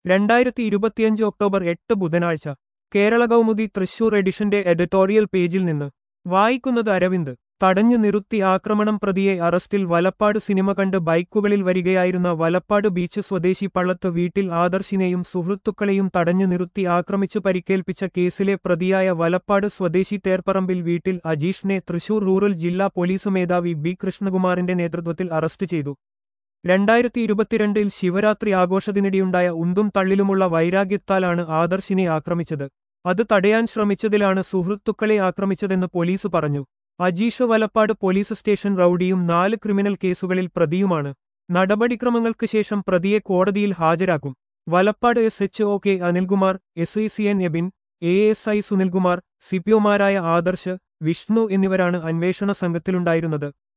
രണ്ടായിരത്തി ഇരുപത്തിയഞ്ച് ഒക്ടോബർ എട്ട് ബുധനാഴ്ച കേരള കൗമുദി തൃശൂർ എഡിഷന്റെ എഡിറ്റോറിയൽ പേജിൽ നിന്ന് വായിക്കുന്നത് അരവിന്ദ് തടഞ്ഞു നിർത്തി ആക്രമണം പ്രതിയെ അറസ്റ്റിൽ വലപ്പാട് സിനിമ കണ്ട് ബൈക്കുകളിൽ വരികയായിരുന്ന വലപ്പാട് ബീച്ച് സ്വദേശി പള്ളത്ത് വീട്ടിൽ ആദർശിനെയും സുഹൃത്തുക്കളെയും തടഞ്ഞു നിർത്തി ആക്രമിച്ചു പരിക്കേൽപ്പിച്ച കേസിലെ പ്രതിയായ വലപ്പാട് സ്വദേശി തേർപ്പറമ്പിൽ വീട്ടിൽ അജീഷിനെ തൃശൂർ റൂറൽ ജില്ലാ പോലീസ് മേധാവി ബി കൃഷ്ണകുമാറിന്റെ നേതൃത്വത്തിൽ അറസ്റ്റ് ചെയ്തു രണ്ടായിരത്തി ഇരുപത്തിരണ്ടിൽ ശിവരാത്രി ആഘോഷത്തിനിടെയുണ്ടായ ഉന്തും തള്ളിലുമുള്ള വൈരാഗ്യത്താലാണ് ആദർശിനെ ആക്രമിച്ചത് അത് തടയാൻ ശ്രമിച്ചതിലാണ് സുഹൃത്തുക്കളെ ആക്രമിച്ചതെന്ന് പോലീസ് പറഞ്ഞു അജീഷ് വലപ്പാട് പോലീസ് സ്റ്റേഷൻ റൌഡിയും നാല് ക്രിമിനൽ കേസുകളിൽ പ്രതിയുമാണ് നടപടിക്രമങ്ങൾക്ക് ശേഷം പ്രതിയെ കോടതിയിൽ ഹാജരാക്കും Valappad S H O K Anilkumar S I C N Abin A S I Sunilkumar സിപിഒമാരായ ആദർശ് വിഷ്ണു എന്നിവരാണ് അന്വേഷണ സംഘത്തിലുണ്ടായിരുന്നത്